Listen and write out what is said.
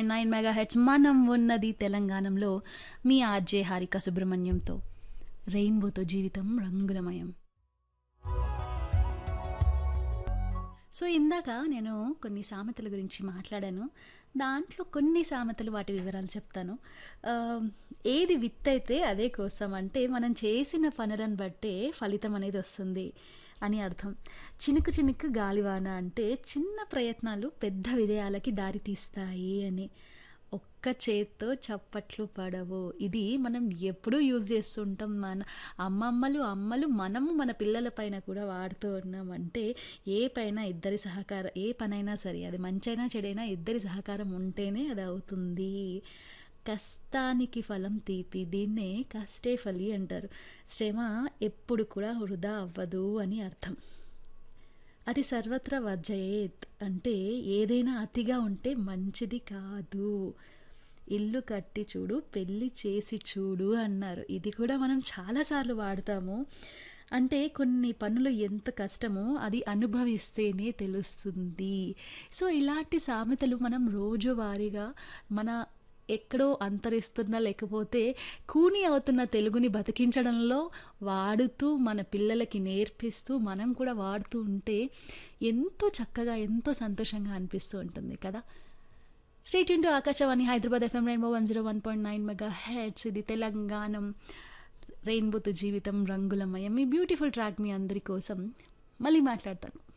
point nine mega heads మనం ఉన్నది తెలంగాణలో మీ ఆర్జే హారిక సుబ్రహ్మణ్యంతో రెయిన్బోతో జీవితం రంగులమయం సో ఇందాక నేను కొన్ని సామెతల గురించి మాట్లాడాను దాంట్లో కొన్ని సామెతలు వాటి వివరాలు చెప్తాను ఆ, ఏది విత్తైతే అదే కోసం అంటే మనం చేసిన పనులను బట్టే ఫలితం అనేది వస్తుంది అని అర్థం చినుకు చినుకు గాలివాన అంటే చిన్న ప్రయత్నాలు పెద్ద విజయాలకి దారి తీస్తాయి అని ఒక్క చేత్తో చప్పట్లు పడవు ఇది మనం ఎప్పుడూ యూజ్ చేస్తుంటాం మన అమ్మమ్మలు అమ్మలు మనము మన పిల్లల పైన కూడా వాడుతూ ఉన్నామంటే ఏ పైన ఇద్దరి సహకారం ఏ పనైనా సరే అది మంచైనా చెడైనా ఇద్దరి సహకారం ఉంటేనే అది అవుతుంది కష్టానికి ఫలం తీపి దీన్నే కష్టే ఫలి అంటారు శ్రమ ఎప్పుడు కూడా వృధా అవ్వదు అని అర్థం అది సర్వత్రా వర్జయేత్ అంటే ఏదైనా అతిగా ఉంటే మంచిది కాదు ఇల్లు కట్టి చూడు పెళ్ళి చేసి చూడు అన్నారు ఇది కూడా మనం చాలాసార్లు వాడతాము అంటే కొన్ని పనులు ఎంత కష్టమో అది అనుభవిస్తేనే తెలుస్తుంది సో ఇలాంటి సామెతలు మనం రోజువారీగా మన ఎక్కడో అంతరిస్తున్న లేకపోతే కూని అవుతున్న తెలుగుని బతికించడంలో వాడుతూ మన పిల్లలకి నేర్పిస్తూ మనం కూడా వాడుతూ ఉంటే ఎంతో చక్కగా ఎంతో సంతోషంగా అనిపిస్తూ ఉంటుంది కదా stay tuned to Akashvani Hyderabad FM rainbow one zero one point nine mega hits ఇది తెలంగాణం రెయిన్బోతో జీవితం రంగులమయం ఈ బ్యూటిఫుల్ ట్రాక్ మీ అందరి కోసం మళ్ళీ మాట్లాడతాను